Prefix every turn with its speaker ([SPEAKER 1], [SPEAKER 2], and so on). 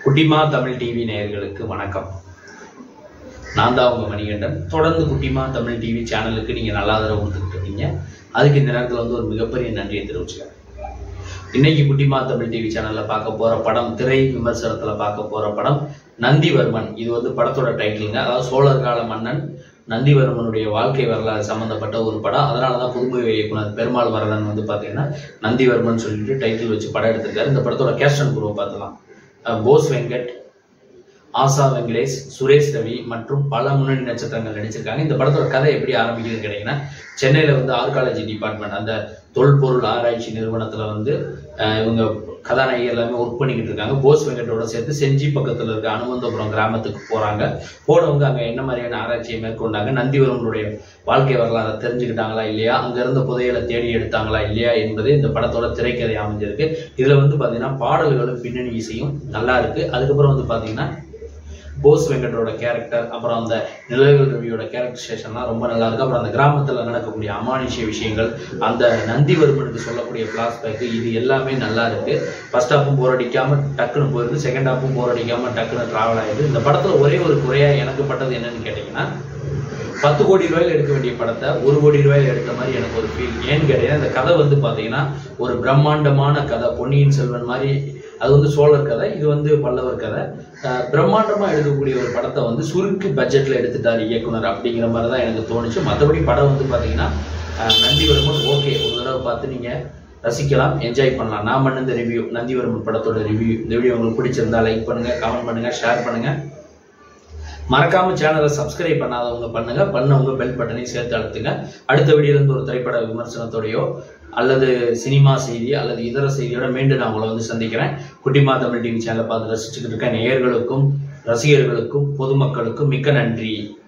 [SPEAKER 1] குட்டிமா தமிழ் டிவி நேயர்களுக்கு வணக்கம் நான் தான் உங்க மணிகண்டன் தொடர்ந்து குட்டிமா தமிழ் டிவி சேனலுக்கு நீங்க நல்ல ஆதரவு கொடுத்துக்கிட்டு இருக்கீங்க அதுக்கு இந்த நேரத்தில் வந்து ஒரு மிகப்பெரிய நன்றியை தெரிவிச்சுக்கிறேன் இன்னைக்கு குட்டிமா தமிழ் டிவி சேனல்ல பார்க்க போற படம் திரை விமர்சனத்துல பார்க்க போற படம் நந்திவர்மன் இது வந்து படத்தோட டைட்டிலுங்க அதாவது சோழர் கால மன்னன் நந்திவர்மனுடைய வாழ்க்கை வரலாறு சம்பந்தப்பட்ட ஒரு படம் அதனால தான் புதுமுக இயக்குனர் பெருமாள் வரதன் வந்து பார்த்தீங்கன்னா நந்திவர்மன் சொல்லிட்டு டைட்டில் வச்சு படம் எடுத்திருக்காரு இந்த படத்தோட கேஸ்டன் குருவை பார்த்தலாம் அஹ் போஸ் வெங்கட் ஆசா வெங்கடேஷ் சுரேஷ் ரவி மற்றும் பல முன்னணி நட்சத்திரங்கள் நடிச்சிருக்காங்க இந்த படத்தோட கதை எப்படி ஆரம்பிக்குதுன்னு கேட்டிங்கன்னா சென்னையில் வந்து ஆர்காலஜி டிபார்ட்மெண்ட் அந்த தொல்பொருள் ஆராய்ச்சி நிறுவனத்தில் வந்து அஹ், இவங்க கதாநாயகி எல்லாமே ஒர்க் பண்ணிக்கிட்டு இருக்காங்க போஸ் வெங்கட்டோட சேர்த்து செஞ்சி பக்கத்தில் இருக்க அனுமந்தபுரம் கிராமத்துக்கு போகிறாங்க போனவங்க அங்கே என்ன மாதிரியான ஆராய்ச்சியை மேற்கொண்டாங்க நந்திவரவங்களுடைய வாழ்க்கை வரலாறை தெரிஞ்சுக்கிட்டாங்களா இல்லையா அங்க இருந்த புதையலை தேடி எடுத்தாங்களா இல்லையா என்பது இந்த படத்தோட திரைக்கதை அமைஞ்சிருக்கு இதுல வந்து பாத்தீங்கன்னா பாடல்களும் பின்னணி இசையும் நல்லா இருக்கு அதுக்கப்புறம் வந்து பாத்தீங்கன்னா போஸ் வெங்கட்டோட கேரக்டர் அப்புறம் அந்த நிலவுகள் ரவியோட கேரக்டரைசேஷன்லாம் ரொம்ப நல்லா இருக்கு அப்புறம் அந்த கிராமத்துல நடக்கக்கூடிய அமானுஷ்ய விஷயங்கள் அந்த நந்திவர்மனுக்கு சொல்லக்கூடிய பிளாஸ்பேக் இது எல்லாமே நல்லா இருக்கு ஃபர்ஸ்ட் ஹாப்பும் போர் அடிக்காம டக்குன்னு போயிருக்கு செகண்ட் ஹாப்பும் போர் அடிக்காம டக்குன்னு டிராவல் ஆயிடுது இந்த படத்துல ஒரே ஒரு குறையா எனக்கு பட்டது என்னன்னு கேட்டீங்கன்னா பத்து கோடி ரூபாயில எடுக்க வேண்டிய படத்தை ஒரு கோடி ரூபாயில எடுத்த மாதிரி எனக்கு ஒரு ஃபீல் ஏன்னு கேட்டீங்கன்னா இந்த கதை வந்து பாத்தீங்கன்னா ஒரு பிரம்மாண்டமான கதை பொன்னியின் செல்வன் மாதிரி அது வந்து சோழர் கதை இது வந்து பல்லவர் கதை அஹ் பிரம்மாண்டமா எடுக்கக்கூடிய ஒரு படத்தை வந்து சுருக்கு பட்ஜெட்ல எடுத்துட்டாரு இயக்குனர் அப்படிங்கிற மாதிரி தான் எனக்கு தோணுச்சு மற்றபடி படம் வந்து பாத்தீங்கன்னா அஹ் நந்திவர்மன் ஓகே ஒரு தடவை பார்த்து நீங்க ரசிக்கலாம் என்ஜாய் பண்ணலாம் நான் பண்ண இந்த ரிவ்யூ நந்திவர்மன் படத்தோட ரிவ்யூ இந்த வீடியோ உங்களுக்கு பிடிச்சிருந்தா லைக் பண்ணுங்க கமெண்ட் பண்ணுங்க ஷேர் பண்ணுங்க மறக்காம சேனலை சப்ஸ்கிரைப் பண்ணாதவங்க பண்ணுங்க பண்ணவங்க பெல் பட்டனையும் சேர்த்து அழுத்துங்க அடுத்த வீடியோல இருந்து ஒரு திரைப்பட விமர்சனத்தோடையோ அல்லது சினிமா செய்தி அல்லது இதர செய்தியோட மீண்டும் நான் உங்களை வந்து சந்திக்கிறேன் குட்டிமா தமிழ் டிவி சேனலை பார்த்து ரசிச்சுக்கிட்டு இருக்க நேயர்களுக்கும் ரசிகர்களுக்கும் பொதுமக்களுக்கும் மிக்க நன்றி